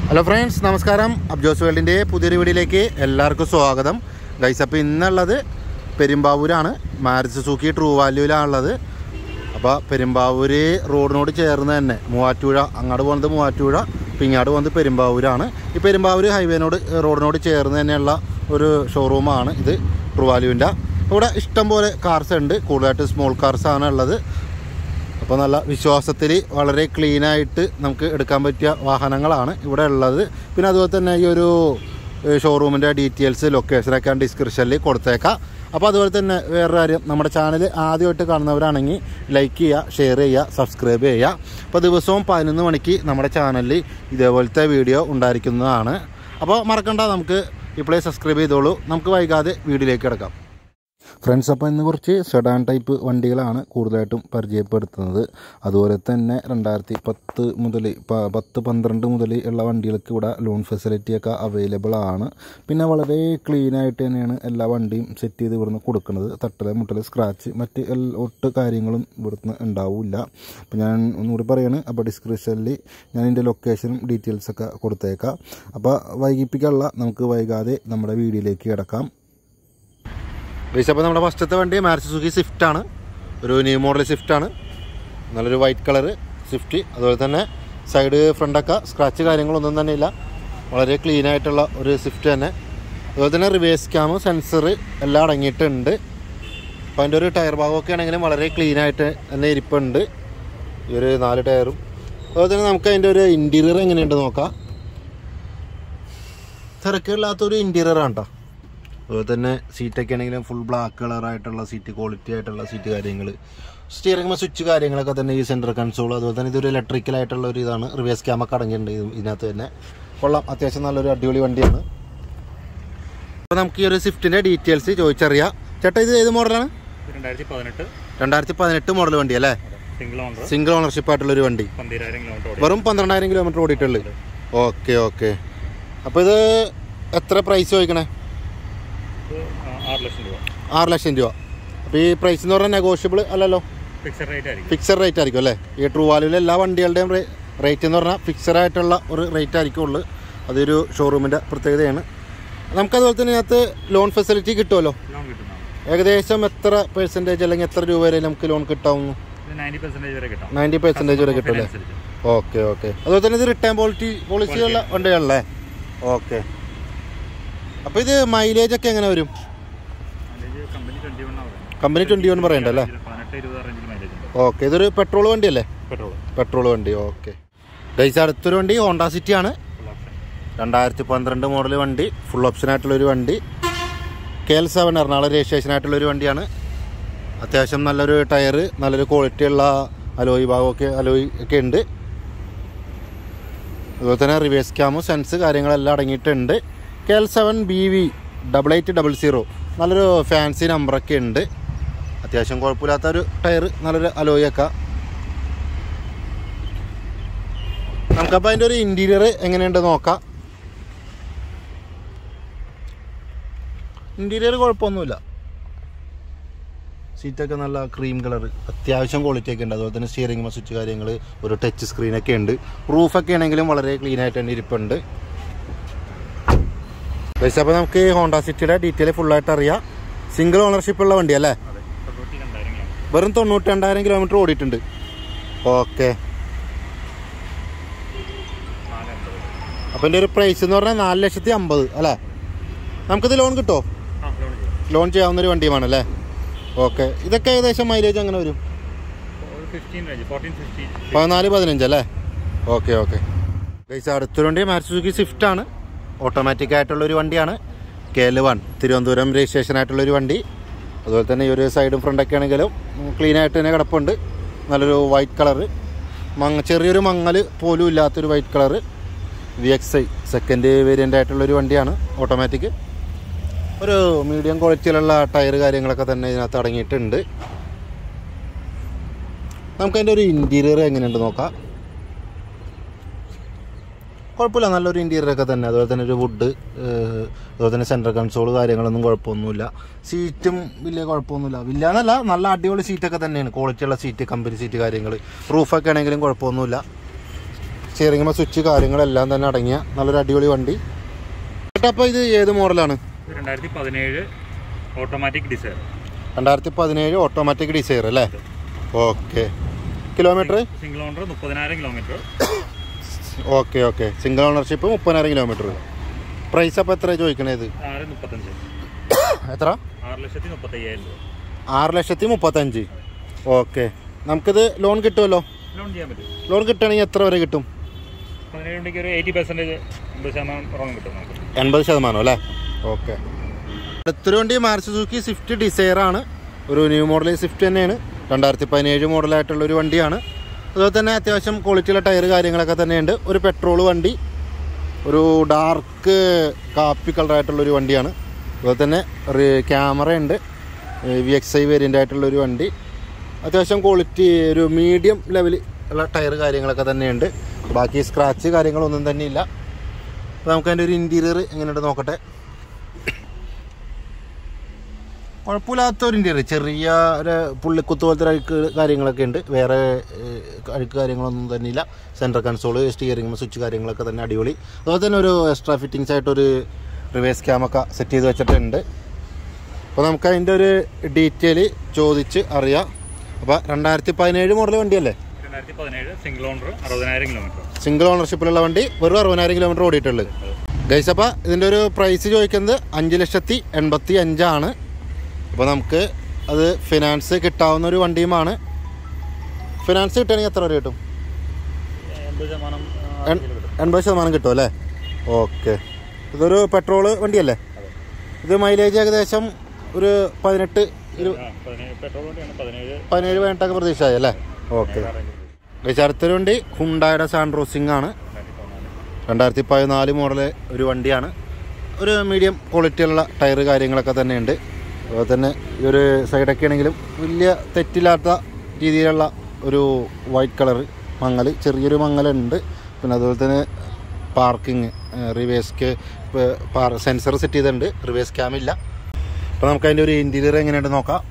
Hello friends നമസ്കാരം അബ്ജോസ് വേൾഡിൻ്റെ പുതിയൊരു വീഡിയോയിലേക്ക് എല്ലാവർക്കും സ്വാഗതം ഗൈസ് അപ്പോൾ ഇന്നുള്ളത് പെരുമ്പാവൂരാണ് മാരുതി സുസുക്കി ട്രൂ വാല്യൂവിലാണുള്ളത് അപ്പോൾ പെരുമ്പാവൂർ റോഡിനോട് ചേർന്ന് തന്നെ മൂവാറ്റുപുഴ അങ്ങോട്ട് പോകുന്നത് മൂവാറ്റുപുഴ അപ്പോൾ ഇങ്ങോട്ട് പോകുന്നത് പെരുമ്പാവൂരാണ് ഈ പെരുമ്പാവൂർ ഹൈവേനോട് റോഡിനോട് ചേർന്ന് തന്നെയുള്ള ഒരു ഷോറൂമാണ് ഇത് ട്രൂ വാല്യൂവിൻ്റെ ഇവിടെ ഇഷ്ടംപോലെ കാർസ് ഉണ്ട് കൂടുതലായിട്ട് സ്മോൾ കാർസാണ് ഉള്ളത് അപ്പോൾ നല്ല വിശ്വാസത്തിൽ വളരെ ക്ലീനായിട്ട് നമുക്ക് എടുക്കാൻ പറ്റിയ വാഹനങ്ങളാണ് ഇവിടെ ഉള്ളത് പിന്നെ അതുപോലെ തന്നെ ഈ ഒരു ഷോറൂമിൻ്റെ ഡീറ്റെയിൽസ് ലൊക്കേഷനൊക്കെ ഡിസ്ക്രിപ്ഷനിൽ കൊടുത്തേക്കാം അപ്പോൾ അതുപോലെ തന്നെ വേറൊരു കാര്യം നമ്മുടെ ചാനൽ ആദ്യമായിട്ട് കാണുന്നവരാണെങ്കിൽ ലൈക്ക് ചെയ്യുക ഷെയർ ചെയ്യുക സബ്സ്ക്രൈബ് ചെയ്യുക അപ്പോൾ ദിവസവും പതിനൊന്ന് മണിക്ക് നമ്മുടെ ചാനലിൽ ഇതേപോലത്തെ വീഡിയോ ഉണ്ടായിരിക്കുന്നതാണ് അപ്പോൾ മറക്കണ്ട നമുക്ക് ഇപ്പോഴേ സബ്സ്ക്രൈബ് ചെയ്തോളൂ നമുക്ക് വൈകാതെ വീഡിയോയിലേക്ക് കിടക്കാം ഫ്രണ്ട്സ് അപ്പോൾ ഇന്ന് കുറച്ച് സെഡാൻ ടൈപ്പ് വണ്ടികളാണ് കൂടുതലായിട്ടും പരിചയപ്പെടുത്തുന്നത് അതുപോലെ തന്നെ രണ്ടായിരത്തി പത്ത് മുതൽ പ- പത്ത് പന്ത്രണ്ട് മുതൽ ഉള്ള വണ്ടികൾക്ക് ഇവിടെ ലോൺ ഫെസിലിറ്റിയൊക്കെ അവൈലബിൾ ആണ് പിന്നെ വളരെ ക്ലീൻ ആയിട്ട് തന്നെയാണ് എല്ലാ വണ്ടിയും സെറ്റ് ചെയ്ത് ഇവിടുന്ന് കൊടുക്കുന്നത് തട്ടൽ മുട്ടൽ സ്ക്രാച്ച് മറ്റ് എൽ- ഒട്ട് കാര്യങ്ങളും ഇവിടുന്ന് ഉണ്ടാവില്ല അപ്പോൾ ഞാൻ ഒന്നുകൂടി പറയാണ് അപ്പോൾ ഡിസ്ക്രിപ്ഷനിൽ ഞാൻ ഇതിൻ്റെ ലൊക്കേഷനും ഡീറ്റെയിൽസൊക്കെ കൊടുത്തേക്കാം അപ്പോൾ വൈകിപ്പിക്കാനുള്ള നമുക്ക് വൈകാതെ നമ്മുടെ വീഡിയോയിലേക്ക് കിടക്കാം ബേസ് അപ്പോൾ നമ്മുടെ ഫസ്റ്റത്തെ വണ്ടി മാരുതി സുസുക്കി സ്വിഫ്റ്റ് ആണ് ഒരു ന്യൂ മോഡൽ സ്വിഫ്റ്റ് ആണ് നല്ലൊരു വൈറ്റ് കളർ സ്വിഫ്റ്റ് അതുപോലെ തന്നെ സൈഡ് ഫ്രണ്ടൊക്കെ സ്ക്രാച്ച് കാര്യങ്ങളൊന്നും തന്നെ ഇല്ല വളരെ ക്ലീൻ ആയിട്ടുള്ള ഒരു സ്വിഫ്റ്റ് തന്നെ അതുപോലെ തന്നെ റിവേഴ്സ് ക്യാമ് സെൻസർ എല്ലാം അടങ്ങിയിട്ടുണ്ട് അപ്പോൾ അതിൻ്റെ ഒരു ടയർ ഭാഗമൊക്കെ ആണെങ്കിലും വളരെ ക്ലീൻ ആയിട്ട് തന്നെ ഇരിപ്പുണ്ട് ഈ ഒരു നാല് ടയറും അതുപോലെ തന്നെ നമുക്ക് അതിൻ്റെ ഒരു ഇൻറ്റീരിയർ എങ്ങനെയുണ്ട് നോക്കാം തിരക്കില്ലാത്തൊരു ഇൻറ്റീരിയർ ആണ് കേട്ടോ അതുപോലെ തന്നെ സീറ്റൊക്കെ ആണെങ്കിലും ഫുൾ ബ്ലാക്ക് കളറായിട്ടുള്ള സീറ്റ് ക്വാളിറ്റി ആയിട്ടുള്ള സീറ്റ് കാര്യങ്ങൾ സ്റ്റിയറിംഗ് സ്വിച്ച് കാര്യങ്ങളൊക്കെ തന്നെ ഈ സെൻറ്റർ കൺസോൾ അതുപോലെ തന്നെ ഇതൊരു ഇലക്ട്രിക്കൽ ആയിട്ടുള്ള ഒരു ഇതാണ് റിവേഴ്സ് ക്യാമൊക്കെ അടങ്ങിയിട്ടുണ്ട് ഇത് ഇതിനകത്ത് തന്നെ കൊള്ളാം അത്യാവശ്യം നല്ലൊരു അടിപൊളി വണ്ടിയാണ് അപ്പോൾ നമുക്ക് ഈ ഒരു സ്വിഫ്റ്റിൻ്റെ ഡീറ്റെയിൽസ് ചോദിച്ചറിയാം ചേട്ടാ ഇത് ഏത് മോഡലാണ് രണ്ടായിരത്തി പതിനെട്ട് രണ്ടായിരത്തി പതിനെട്ട് മോഡൽ വണ്ടി അല്ലേ സിംഗിൾ ഓണർ സിംഗിൾ ഓണർഷിപ്പ് ആയിട്ടുള്ള ഒരു വണ്ടി പന്തിരായിരം കിലോമീറ്റർ ഓടി വെറും പന്ത്രണ്ടായിരം കിലോമീറ്റർ ഓടിയിട്ടുള്ളൂ ഓക്കെ ഓക്കെ അപ്പോൾ ഇത് എത്ര പ്രൈസ് ചോദിക്കണേ ഇത് ആറ് ലക്ഷം രൂപ ആറ് ലക്ഷം രൂപ അപ്പോൾ ഈ പ്രൈസ് എന്ന് പറഞ്ഞാൽ നെഗോഷ്യബിൾ അല്ലല്ലോ ഫിക്സഡ് റേറ്റ് ആയിരിക്കും ഫിക്സഡ് റേറ്റ് ആയിരിക്കും അല്ലേ ഈ ട്രൂ വാല്യൂവിലെ എല്ലാ വണ്ടികളുടെയും റേറ്റ് എന്ന് പറഞ്ഞാൽ ഫിക്സഡ് ആയിട്ടുള്ള ഒരു റേറ്റ് ആയിരിക്കും ഉള്ളു അതൊരു ഷോറൂമിൻ്റെ പ്രത്യേകതയാണ് നമുക്കതുപോലെ തന്നെ ഇതിനകത്ത് ലോൺ ഫെസിലിറ്റി കിട്ടുമല്ലോ ലോൺ കിട്ടുന്നതാണ് ഏകദേശം എത്ര പെർസെൻറ്റേജ് അല്ലെങ്കിൽ എത്ര രൂപ വരെ നമുക്ക് ലോൺ കിട്ടാവുന്നു ഇത് നയൻറ്റി പെർസെൻറ്റേജ് വരെ കിട്ടാം നയൻറ്റി പെർസെൻറ്റേജ് വരെ കിട്ടും അല്ലേ അനുസരിച്ച്. ഓക്കെ ഓക്കെ അതുപോലെ തന്നെ ഇത് റിട്ടേൺ പോളിറ്റി പോളിസിയുള്ള വണ്ടികളല്ലേ ഓക്കെ അപ്പോൾ ഇത് മൈലേജ് ഒക്കെ എങ്ങനെ വരും മൈലേജ് കമ്പനി ട്വൻറ്റി വൺ ആണ് കമ്പനി ട്വൻറ്റി വൺ പറയണ്ടല്ലേ പതിനെട്ട് ഇരുപത് റേഞ്ചിൽ മൈലേജ് ഉണ്ട് ഓക്കെ ഇതൊരു പെട്രോൾ വണ്ടിയല്ലേ പെട്രോൾ പെട്രോൾ വണ്ടി ഓക്കെ ഗൈസ് അടുത്തൊരു വണ്ടി ഹോണ്ട സിറ്റി ആണ് ഫുൾ ഓപ്ഷൻ രണ്ടായിരത്തി പന്ത്രണ്ട് മോഡൽ വണ്ടി ഫുൾ ഓപ്ഷൻ ആയിട്ടുള്ളൊരു വണ്ടി K L seven Ernakulam registration ആയിട്ടുള്ളൊരു വണ്ടിയാണ് അത്യാവശ്യം നല്ലൊരു ടയർ നല്ലൊരു ക്വാളിറ്റി ഉള്ള അലോയ് ഭാഗമൊക്കെ അലോയ് ഒക്കെ ഉണ്ട് അതുപോലെ തന്നെ റിവേഴ്സ് ക്യാമ് സെൻസ് കാര്യങ്ങളെല്ലാം അടങ്ങിയിട്ടുണ്ട് K L seven B V double eight double zero നല്ലൊരു ഫാൻസി നമ്പറൊക്കെ ഉണ്ട് അത്യാവശ്യം കുഴപ്പമില്ലാത്ത ഒരു ടയർ നല്ലൊരു അലോയൊക്കെ നമുക്കപ്പോൾ അതിൻ്റെ ഒരു ഇൻറ്റീരിയർ എങ്ങനെയുണ്ട് നോക്കാം ഇൻറ്റീരിയർ കുഴപ്പമൊന്നുമില്ല സീറ്റൊക്കെ നല്ല ക്രീം കളർ അത്യാവശ്യം ക്വാളിറ്റി ഒക്കെ ഉണ്ട് അതുപോലെ തന്നെ സ്റ്റിയറിംഗ് സ്വിച്ച് കാര്യങ്ങൾ ഒരു ടച്ച് സ്ക്രീനൊക്കെ ഉണ്ട് റൂഫൊക്കെ ആണെങ്കിലും വളരെ ക്ലീൻ ആയിട്ട് തന്നെ ഇരിപ്പുണ്ട് പക്ഷേ അപ്പോൾ നമുക്ക് ഹോണ്ട സിറ്റിയുടെ ഡീറ്റെയിൽ ഫുള്ളായിട്ട് അറിയാം സിംഗിൾ ഓണർഷിപ്പ് ഉള്ള വണ്ടി അല്ലേ അതെ തൊണ്ണൂറ്റി രണ്ടായിരം കിലോമീറ്റർ വെറും തൊണ്ണൂറ്റി രണ്ടായിരം കിലോമീറ്റർ ഓടിയിട്ടുണ്ട് ഓക്കെ നാല് അമ്പത് അപ്പോൾ എൻ്റെ ഒരു പ്രൈസ് എന്ന് പറഞ്ഞാൽ നാല് ലക്ഷത്തി അമ്പത് അല്ലേ നമുക്കിത് ലോൺ കിട്ടുമോ ആ ലോൺ ചെയ്യാം ലോൺ ചെയ്യാവുന്ന ഒരു വണ്ടിയുമാണ് അല്ലേ ഓക്കെ ഇതൊക്കെ ഏകദേശം മൈലേജ് അങ്ങനെ വരും ഒരു ഫിഫ്റ്റീൻ റേഞ്ച് ഫോർട്ടീൻ ഫിഫ്റ്റീൻ പതിനാല് പതിനഞ്ച് അല്ലേ ഓക്കെ ഓക്കെ ഗൈസ് അടുത്തൊരു വണ്ടി മാരുതി സ്വിഫ്റ്റ് ആണ് ഓട്ടോമാറ്റിക് ആയിട്ടുള്ള ഒരു വണ്ടിയാണ് K L one Thiruvananthapuram registration ആയിട്ടുള്ള ഒരു വണ്ടി അതുപോലെ തന്നെ ഈ ഒരു സൈഡും ഫ്രണ്ടൊക്കെ ആണെങ്കിലും ക്ലീൻ ആയിട്ട് തന്നെ കിടപ്പുണ്ട് നല്ലൊരു വൈറ്റ് കളറ് മങ്ങ ചെറിയൊരു മങ്ങൽ പോലും ഇല്ലാത്തൊരു white colour V X I second variant ആയിട്ടുള്ളൊരു വണ്ടിയാണ് ഓട്ടോമാറ്റിക് ഒരു മീഡിയം ക്വാളിറ്റിയിലുള്ള ടയർ കാര്യങ്ങളൊക്കെ തന്നെ ഇതിനകത്ത് അടങ്ങിയിട്ടുണ്ട് നമുക്കതിൻ്റെ ഒരു ഇൻറ്റീരിയർ എങ്ങനെയുണ്ട് നോക്കാം കുഴപ്പമില്ല നല്ലൊരു ഇൻറ്റീരിയർ ഒക്കെ തന്നെ അതുപോലെ തന്നെ ഒരു വുഡ് അതുപോലെ തന്നെ സെൻട്രൽ കൺസോൾ കാര്യങ്ങളൊന്നും കുഴപ്പമൊന്നുമില്ല സീറ്റും വലിയ കുഴപ്പമൊന്നുമില്ല വലിയ എന്നല്ല നല്ല അടിപൊളി സീറ്റൊക്കെ തന്നെയാണ് ക്വാളിറ്റിയുള്ള സീറ്റ് കമ്പനി സീറ്റ് കാര്യങ്ങൾ റൂഫൊക്കെ ആണെങ്കിലും കുഴപ്പമൊന്നുമില്ല സ്റ്റിയറിംഗ് സ്വിച്ച് കാര്യങ്ങളെല്ലാം തന്നെ അടങ്ങിയ നല്ലൊരു അടിപൊളി വണ്ടി ചേട്ടാ അപ്പോൾ ഇത് ഏത് മോഡലാണ് ഇത് രണ്ടായിരത്തി പതിനേഴ് ഓട്ടോമാറ്റിക് ഡിസൈർ രണ്ടായിരത്തി പതിനേഴ് ഓട്ടോമാറ്റിക് ഡിസൈർ അല്ലേ ഓക്കെ കിലോമീറ്റർ സിംഗിൾ ഓണർ മുപ്പതിനായിരം kilometre okay okay single ownership മുപ്പതിനായിരം കിലോമീറ്റർ പ്രൈസ് അപ്പോൾ എത്ര ചോദിക്കണേ ഇത് ആറ് മുപ്പത്തഞ്ച് എത്ര ആറ് ലക്ഷത്തി മുപ്പത്തയ്യായിരം രൂപ ആറ് ലക്ഷത്തി മുപ്പത്തഞ്ച് ഓക്കെ നമുക്കിത് ലോൺ കിട്ടുമല്ലോ ലോൺ ചെയ്യാൻ പറ്റും ലോൺ കിട്ടുകയാണെങ്കിൽ എത്ര വരെ കിട്ടും പതിനേഴ് വണ്ടിക്ക് ഒരു എയ്റ്റി പെർസെൻറ്റേജ് അമ്പത് ശതമാനം കുറവ് കിട്ടും നമുക്ക് എൺപത് ശതമാനം അല്ലേ ഓക്കെ അടുത്തൊരു വണ്ടി മാരുതി സുസുക്കി സ്വിഫ്റ്റ് ഡിസൈർ ആണ് ഒരു ന്യൂ മോഡൽ സ്വിഫ്റ്റ് തന്നെയാണ് രണ്ടായിരത്തി പതിനേഴ് മോഡലായിട്ടുള്ള ഒരു വണ്ടിയാണ് അതുപോലെ തന്നെ അത്യാവശ്യം ക്വാളിറ്റിയുള്ള ടയർ കാര്യങ്ങളൊക്കെ തന്നെയുണ്ട് ഒരു പെട്രോൾ വണ്ടി ഒരു ഡാർക്ക് കാപ്പി കളറായിട്ടുള്ള ഒരു വണ്ടിയാണ് അതുപോലെ തന്നെ ക്യാമറ ഉണ്ട് വി എക്സ് ഐ വേരിയൻ്റ് ആയിട്ടുള്ള ഒരു വണ്ടി അത്യാവശ്യം ക്വാളിറ്റി ഒരു മീഡിയം ലെവൽ ഉള്ള ടയർ കാര്യങ്ങളൊക്കെ തന്നെയുണ്ട് ബാക്കി സ്ക്രാച്ച് കാര്യങ്ങളൊന്നും തന്നെ ഇല്ല അപ്പോൾ നമുക്ക് അതിൻ്റെ ഒരു ഇൻറ്റീരിയർ എങ്ങനെയുണ്ട് നോക്കട്ടെ കുഴപ്പമില്ലാത്ത ഒരു ഇൻറ്റീരിയർ ചെറിയ ഒരു പുള്ളിക്കുത്ത് പോലത്തെ ഒരു അഴുക്ക് കാര്യങ്ങളൊക്കെ ഉണ്ട് വേറെ ഏഹ്, അഴുക്ക് കാര്യങ്ങളൊന്നും തന്നെ ഇല്ല സെൻട്രൽ കൺസോള് സ്റ്റിയറിംഗ് സ്വിച്ച് കാര്യങ്ങളൊക്കെ തന്നെ അടിപൊളി അതുപോലെ തന്നെ ഒരു എക്സ്ട്രാ ഫിറ്റിങ്സ് ആയിട്ടൊരു റിവേഴ്സ് ക്യാമൊക്കെ സെറ്റ് ചെയ്ത് വെച്ചിട്ടുണ്ട് അപ്പോൾ നമുക്ക് അതിൻ്റെ ഒരു ഡീറ്റെയിൽ ചോദിച്ച് അറിയാം അപ്പോൾ രണ്ടായിരത്തി പതിനേഴ് മോഡൽ വണ്ടിയല്ലേ രണ്ടായിരത്തി പതിനേഴ് സിംഗിൾ ഓണർ അറുപതിനായിരം കിലോമീറ്റർ സിംഗിൾ ഓണർഷിപ്പിലുള്ള വണ്ടി വെറും അറുപതിനായിരം കിലോമീറ്റർ ഓടിയിട്ടുള്ളത് ഗൈസ് അപ്പോൾ ഇതിൻ്റെ ഒരു പ്രൈസ് ചോദിക്കുന്നത് അഞ്ച് ലക്ഷത്തി എൺപത്തി അഞ്ചാണ് അപ്പോൾ നമുക്ക് അത് ഫിനാൻസ് കിട്ടാവുന്ന ഒരു വണ്ടിയുമാണ് ഫിനാൻസ് കിട്ടുകയാണെങ്കിൽ എത്ര വരെ കിട്ടും എൺപത് ശതമാനം എൺ- എൺപത് ശതമാനം കിട്ടും അല്ലേ ഓക്കെ ഇതൊരു പെട്രോള് വണ്ടിയല്ലേ ഇത് മൈലേജ് ഏകദേശം ഒരു പതിനെട്ട് ഇരു പതിനേഴ് പെട്രോൾ വണ്ടിയാണ് പതിനേഴ് പതിനേഴ് പതിനെട്ടൊക്കെ പ്രതീക്ഷയായി അല്ലേ ഓക്കെ ഗൈസ് അടുത്തൊരു വണ്ടി ഹുണ്ടായുടെ സാൻഡ്രോസിംഗ് ആണ് രണ്ടായിരത്തി പതിനാല് രണ്ടായിരത്തി പതിനാല് മോഡൽ ഒരു വണ്ടിയാണ് ഒരു മീഡിയം ക്വാളിറ്റിയുള്ള ടയർ കാര്യങ്ങളൊക്കെ തന്നെയുണ്ട് അതുപോലെ തന്നെ ഈ ഒരു സൈഡൊക്കെ ആണെങ്കിലും വലിയ തെറ്റില്ലാത്ത രീതിയിലുള്ള ഒരു വൈറ്റ് കളർ മങ്ങൽ ചെറിയൊരു മങ്ങലുണ്ട് പിന്നെ അതുപോലെ തന്നെ പാർക്കിങ് റിവേഴ്സ് സെൻസർ സെറ്റ് ചെയ്തിട്ടുണ്ട് റിവേഴ്സ് ക്യാം ഇല്ല അപ്പോൾ നമുക്ക് അതിൻ്റെ ഒരു ഇൻറ്റീരിയർ എങ്ങനെയുണ്ട് നോക്കാം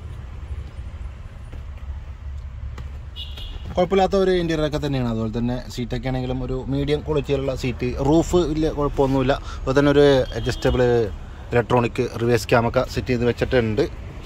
കുഴപ്പമില്ലാത്ത ഒരു ഇൻറ്റീരിയർ ഒക്കെ തന്നെയാണ് അതുപോലെ തന്നെ സീറ്റൊക്കെ ആണെങ്കിലും ഒരു മീഡിയം ക്വാളിറ്റിയിലുള്ള സീറ്റ് റൂഫ് ഇല്ല കുഴപ്പമൊന്നുമില്ല അതുപോലെ തന്നെ ഒരു അഡ്ജസ്റ്റബിൾ ഇലക്ട്രോണിക് റിവേഴ്സ് ക്യാമൊക്കെ സെറ്റ് ചെയ്ത് വെച്ചിട്ടുണ്ട്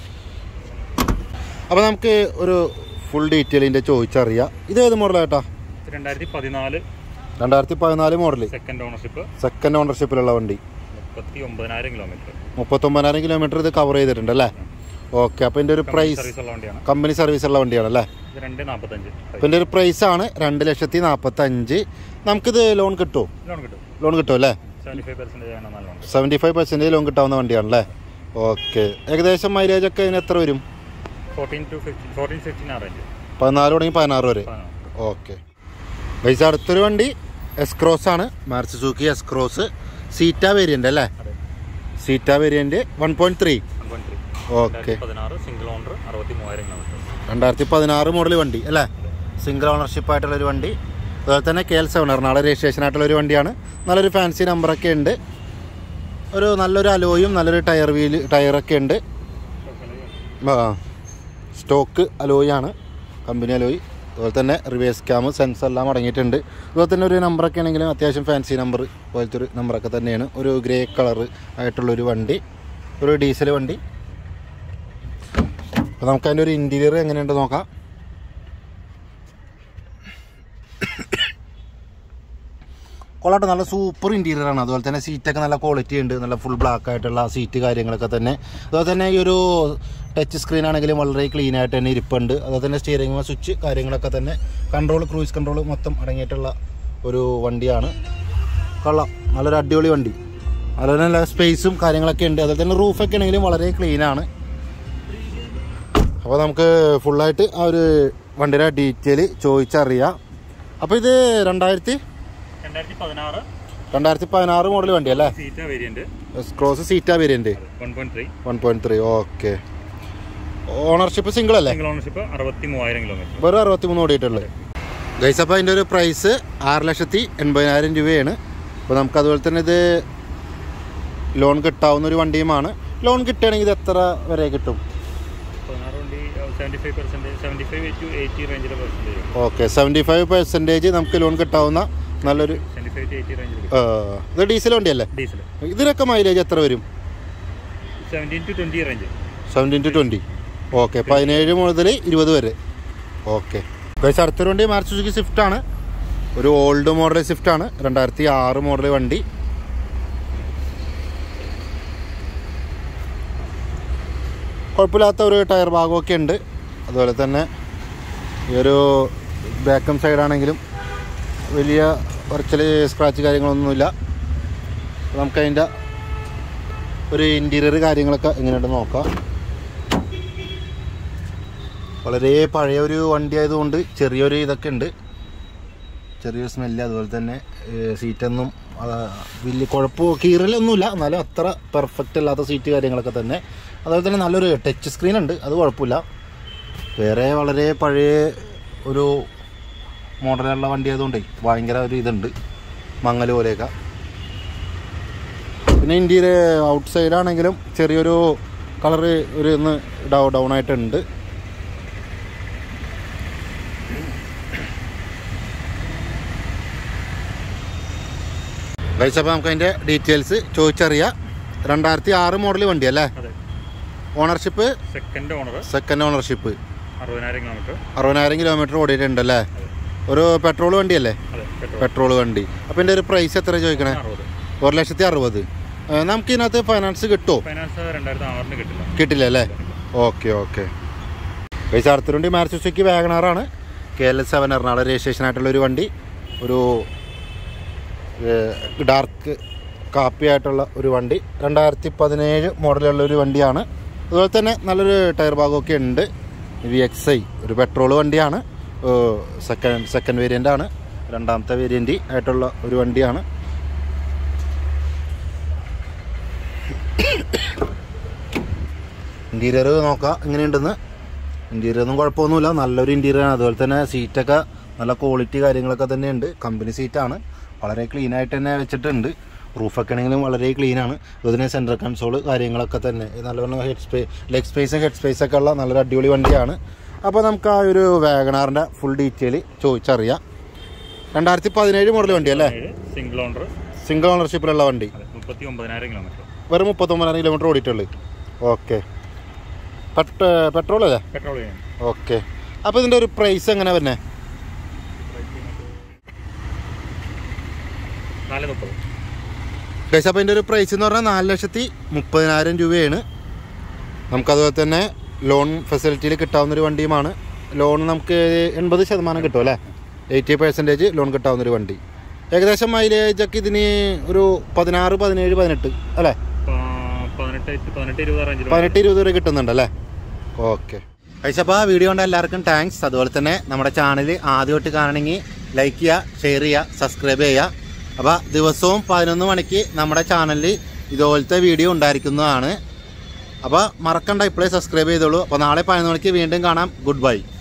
അപ്പോൾ നമുക്ക് ഒരു ഫുൾ ഡീറ്റെയിലിൻ്റെ ചോദിച്ചറിയാം ഇത് ഏത് മോഡലായിട്ടാ രണ്ടായിരത്തി പതിനാല് രണ്ടായിരത്തി പതിനാല് മോഡൽ സെക്കൻഡ് ഓണർഷിപ്പ് സെക്കൻഡ് ഓണർഷിപ്പിലുള്ള വണ്ടി മുപ്പത്തി ഒമ്പതിനായിരം കിലോമീറ്റർ മുപ്പത്തൊമ്പതിനായിരം കിലോമീറ്റർ ഇത് കവർ ചെയ്തിട്ടുണ്ട് അല്ലേ ഓക്കെ അപ്പോൾ ഇതിൻ്റെ ഒരു പ്രൈസ് സർവീസ് ഉള്ള വണ്ടിയാണ് കമ്പനി സർവീസ് ഉള്ള വണ്ടിയാണ് അല്ലേ ഇത് രണ്ട് നാൽപ്പത്തഞ്ച് അപ്പോൾ ഇതിൻ്റെ ഒരു പ്രൈസ് ആണ് രണ്ട് ലക്ഷത്തി നാൽപ്പത്തഞ്ച് നമുക്കിത് ലോൺ കിട്ടുമോ ലോൺ കിട്ടും ലോൺ കിട്ടും അല്ലേ സെവൻറ്റി ഫൈവ് പെർസെൻറ്റേജ് ആണ് നല്ല loan seventy five percentage loan കിട്ടാവുന്ന വണ്ടിയാണല്ലേ ഓക്കെ ഏകദേശം മൈലേജ് ഒക്കെ ഇതിന് എത്ര വരും fourteen to fifteen fourteen fifteen ആ റേഞ്ച് പതിനാല് തുടങ്ങി പതിനാറ് വരെ ഓക്കെ പൈസ അടുത്തൊരു വണ്ടി എസ് ക്രോസ് ആണ് Maruti Suzuki S Cross Zeta variant അല്ലേ അതെ Zeta variant one point three one point three okay പതിനാറ് സിംഗിൾ ഓണർ അറുപത്തി മൂവായിരം കിലോമീറ്റർ രണ്ടായിരത്തി പതിനാറ് മോഡൽ വണ്ടി അല്ലേ സിംഗിൾ ഓണർഷിപ്പ് ആയിട്ടുള്ള ഒരു വണ്ടി അതുപോലെ തന്നെ K L seven Ernakulam registration ആയിട്ടുള്ള ഒരു വണ്ടിയാണ് നല്ലൊരു ഫാൻസി നമ്പറൊക്കെ ഉണ്ട് ഒരു നല്ലൊരു അലോയും നല്ലൊരു ടയർ വീല് ടയറൊക്കെ ഉണ്ട് ആ സ്റ്റോക്ക് അലോയാണ് കമ്പനി അലോയ് അതുപോലെ തന്നെ റിവേഴ്സ് ക്യാമ് സെൻസർ എല്ലാം അടങ്ങിയിട്ടുണ്ട് അതുപോലെ തന്നെ ഒരു നമ്പറൊക്കെ ആണെങ്കിലും അത്യാവശ്യം ഫാൻസി നമ്പർ പോലത്തെ ഒരു നമ്പറൊക്കെ തന്നെയാണ് ഒരു ഗ്രേ കളർ ആയിട്ടുള്ളൊരു വണ്ടി ഒരു ഡീസൽ വണ്ടി അപ്പോൾ നമുക്ക് അതിൻ്റെ ഒരു ഇൻറ്റീരിയർ എങ്ങനെയുണ്ട് നോക്കാം കൊള്ളാട്ടെ നല്ല സൂപ്പർ ഇൻറ്റീരിയർ ആണ് അതുപോലെ തന്നെ സീറ്റൊക്കെ നല്ല ക്വാളിറ്റി ഉണ്ട് നല്ല ഫുൾ ബ്ലാക്ക് ആയിട്ടുള്ള സീറ്റ് കാര്യങ്ങളൊക്കെ തന്നെ അതുപോലെ തന്നെ ഈ ഒരു ടച്ച് സ്ക്രീൻ ആണെങ്കിലും വളരെ ക്ലീൻ ആയിട്ട് തന്നെ ഇരിപ്പുണ്ട് അതുപോലെ തന്നെ സ്റ്റിയറിംഗ് സ്വിച്ച് കാര്യങ്ങളൊക്കെ തന്നെ കൺട്രോൾ ക്രൂയിസ് കൺട്രോൾ മൊത്തം അടങ്ങിയിട്ടുള്ള ഒരു വണ്ടിയാണ് കൊള്ളാം നല്ലൊരു അടിപൊളി വണ്ടി അതുപോലെ തന്നെ നല്ല സ്പേസും കാര്യങ്ങളൊക്കെ ഉണ്ട് അതുപോലെ തന്നെ റൂഫൊക്കെ ആണെങ്കിലും വളരെ ക്ലീൻ ആണ് അപ്പോൾ നമുക്ക് ഫുള്ളായിട്ട് ആ ഒരു വണ്ടിയുടെ ഡീറ്റെയിൽ ചോദിച്ചറിയാം അപ്പോൾ ഇത് രണ്ടായിരത്തി രണ്ടായിരത്തി പതിനാറ് രണ്ടായിരത്തി പതിനാറ് മോഡൽ വണ്ടി അല്ലേ Zeta variant cross Zeta variant one point three one point three okay ownership single അല്ലേ സിംഗിൾ ഓണർഷിപ്പ് അറുപത്തി മൂവായിരം കിലോമീറ്റർ വെറും അറുപത്തി മൂന്ന് ഓടിയിട്ടുള്ളത് ഗൈസ് അപ്പോൾ അതിൻ്റെ ഒരു പ്രൈസ് ആറ് ലക്ഷത്തി എൺപതിനായിരം രൂപയാണ് അപ്പോൾ നമുക്ക് അതുപോലെ തന്നെ ഇത് ലോൺ കിട്ടാവുന്ന ഒരു വണ്ടിയുമാണ് ലോൺ കിട്ടുകയാണെങ്കിൽ ഇത് എത്ര വരെ കിട്ടും പതിനാറ് വണ്ടി seventy five percentage seventy five to eighty റേഞ്ചിലെ percentage okay seventy five percentage നമുക്ക് ലോൺ കിട്ടാവുന്ന നല്ലൊരു സെവൻറ്റി ഫൈവ് ടു എയ്റ്റി റേഞ്ചിൽ ആ, ഇത് ഡീസൽ വണ്ടിയല്ലേ ഡീസൽ ഇതിനൊക്കെ മൈലേജ് എത്ര വരും seventeen to twenty range seventeen to twenty okay പതിനേഴ് മുതൽ ഇരുപത് വരെ ഓക്കെ പക്ഷേ അടുത്തൊരു വണ്ടി മാരുതി സുസുക്കി സ്വിഫ്റ്റ് ആണ് ഒരു ഓൾഡ് മോഡൽ സ്വിഫ്റ്റ് ആണ് രണ്ടായിരത്തി ആറ് മോഡൽ വണ്ടി കുഴപ്പമില്ലാത്ത ഒരു ടയർ ഭാഗമൊക്കെ ഉണ്ട് അതുപോലെ തന്നെ ഈ ഒരു ബാക്കം സൈഡാണെങ്കിലും വലിയ കുറച്ചിൽ സ്ക്രാച്ച് കാര്യങ്ങളൊന്നുമില്ല നമുക്കതിൻ്റെ ഒരു ഇൻറ്റീരിയർ കാര്യങ്ങളൊക്കെ എങ്ങനെയുണ്ടെന്ന് നോക്കാം വളരെ പഴയ ഒരു വണ്ടി ആയതുകൊണ്ട് ചെറിയൊരു ഇതൊക്കെ ഉണ്ട് ചെറിയൊരു സ്മെല്ല് അതുപോലെ തന്നെ സീറ്റൊന്നും വലിയ കുഴപ്പമോ കീറലൊന്നുമില്ല എന്നാലും അത്ര പെർഫെക്റ്റ് അല്ലാത്ത സീറ്റ് കാര്യങ്ങളൊക്കെ തന്നെ അതുപോലെ തന്നെ നല്ലൊരു ടച്ച് സ്ക്രീൻ ഉണ്ട് അത് കുഴപ്പമില്ല വേറെ വളരെ പഴയ ഒരു മോഡലുള്ള വണ്ടി ആയതുകൊണ്ടേ ഭയങ്കര ഒരു ഇതുണ്ട് മങ്ങൽ പോലെയൊക്കെ പിന്നെ ഇന്ത്യയിൽ ഔട്ട് സൈഡാണെങ്കിലും ചെറിയൊരു കളറ് ഒരു ഒന്ന് ഡൗ ഡൗൺ ആയിട്ടുണ്ട് ഗൈസ് അപ്പോൾ നമുക്ക് അതിൻ്റെ ഡീറ്റെയിൽസ് ചോദിച്ചറിയാം രണ്ടായിരത്തി ആറ് മോഡൽ വണ്ടി അല്ലേ അതെ ownership second owner second ownership അറുപതിനായിരം കിലോമീറ്റർ അറുപതിനായിരം കിലോമീറ്റർ ഓടിയിട്ടുണ്ടല്ലേ അതെ ഒരു പെട്രോൾ വണ്ടിയല്ലേ അതെ പെട്രോൾ പെട്രോൾ വണ്ടി അപ്പോൾ ഇതിൻ്റെ ഒരു പ്രൈസ് എത്ര ചോദിക്കണേ അറുപത് ഒരു ലക്ഷത്തി അറുപത് ഏ, നമുക്ക് ഇതിനകത്ത് ഫൈനാൻസ് കിട്ടുമോ ഫൈനാൻസ് രണ്ടായിരത്തി ആറിന് കിട്ടില്ല കിട്ടില്ല അല്ലേ ഓക്കെ ഓക്കെ പൈസ അടുത്തുണ്ടി മാർച്ചുസിക്ക് വാഗണാറാണ് K L S seven Ernakulam registration ആയിട്ടുള്ള ഒരു വണ്ടി ഒരു ഡാർക്ക് കാപ്പി ആയിട്ടുള്ള ഒരു വണ്ടി രണ്ടായിരത്തി പതിനേഴ് മോഡലുള്ള ഒരു വണ്ടിയാണ് അതുപോലെ തന്നെ നല്ലൊരു ടയർ ഭാഗമൊക്കെ ഉണ്ട് വി എക്സ് ഐ ഒരു പെട്രോൾ വണ്ടിയാണ് സെക്കൻഡ് സെക്കൻഡ് വേരിയൻ്റ് ആണ് രണ്ടാമത്തെ വേരിയൻ്റ് ആയിട്ടുള്ള ഒരു വണ്ടിയാണ് ഇൻറ്റീരിയർ നോക്കാം എങ്ങനെയുണ്ടെന്ന് ഇൻറ്റീരിയർ ഒന്നും കുഴപ്പമൊന്നുമില്ല നല്ലൊരു ഇൻറ്റീരിയർ ആണ് അതുപോലെ തന്നെ സീറ്റൊക്കെ നല്ല ക്വാളിറ്റി കാര്യങ്ങളൊക്കെ തന്നെയുണ്ട് കമ്പനി സീറ്റാണ് വളരെ ക്ലീൻ ആയിട്ട് തന്നെ വെച്ചിട്ടുണ്ട് റൂഫൊക്കെ ആണെങ്കിലും വളരെ ക്ലീൻ ആണ് അതുപോലെ തന്നെ സെൻട്രൽ കൺസോൾ കാര്യങ്ങളൊക്കെ തന്നെ നല്ലവണ്ണം ഹെഡ് സ്പേ ലെഗ് സ്പേസും ഹെഡ് സ്പേസ് ഒക്കെ ഉള്ള നല്ലൊരു അടിപൊളി വണ്ടിയാണ് അപ്പോൾ നമുക്ക് ആ ഒരു വാഗണാറിൻ്റെ ഫുൾ ഡീറ്റെയിൽ ചോദിച്ചറിയാം രണ്ടായിരത്തി പതിനേഴ് മോഡൽ വണ്ടി അല്ലേ സിംഗിൾ ഓണർ സിംഗിൾ ഓണർഷിപ്പിലുള്ള വണ്ടി അതെ മുപ്പത്തി ഒമ്പതിനായിരം കിലോമീറ്റർ വെറും മുപ്പത്തൊമ്പതിനായിരം കിലോമീറ്റർ ഓടിയിട്ടുള്ളൂ ഓക്കെ പെട്രോൾ അല്ലേ പെട്രോൾ ചെയ്യാൻ ഓക്കെ അപ്പോൾ ഇതിൻ്റെ ഒരു പ്രൈസ് എങ്ങനെ വരുന്നത് നാല് മുപ്പത് ഗൈസ് അപ്പോൾ ഇതിൻ്റെ ഒരു പ്രൈസ് എന്ന് പറഞ്ഞാൽ നാല് ലക്ഷത്തി മുപ്പതിനായിരം രൂപയാണ് നമുക്കതുപോലെ തന്നെ ലോൺ ഫെസിലിറ്റിയിൽ കിട്ടാവുന്ന ഒരു വണ്ടിയുമാണ് ലോൺ നമുക്ക് എൺപത് ശതമാനം കിട്ടും അല്ലേ എയ്റ്റി പെർസെൻറ്റേജ് ലോൺ കിട്ടാവുന്ന ഒരു വണ്ടി ഏകദേശം മൈലേജ് ഒക്കെ ഇതിന് ഒരു പതിനാറ് പതിനേഴ് പതിനെട്ട് അല്ലേ പ- പതിനെട്ട് പതിനെട്ട് ഇരുപത് റേഞ്ചിൽ പതിനെട്ട് ഇരുപത് വരെ കിട്ടുന്നുണ്ട് അല്ലേ ഓക്കെ കഴിച്ചപ്പോൾ ആ വീഡിയോ കൊണ്ട് എല്ലാവർക്കും താങ്ക്സ് അതുപോലെ തന്നെ നമ്മുടെ ചാനൽ ആദ്യമായിട്ട് കാണണമെങ്കിൽ ലൈക്ക് ചെയ്യുക ഷെയർ ചെയ്യുക സബ്സ്ക്രൈബ് ചെയ്യുക അപ്പോൾ ദിവസവും പതിനൊന്ന് മണിക്ക് നമ്മുടെ ചാനലിൽ ഇതുപോലത്തെ വീഡിയോ ഉണ്ടായിരിക്കുന്നതാണ് അപ്പോൾ മറക്കണ്ട ഇപ്പോഴേ സബ്സ്ക്രൈബ് ചെയ്തോളൂ അപ്പോൾ നാളെ പതിനൊന്ന് മണിക്ക് വീണ്ടും കാണാം ഗുഡ് ബൈ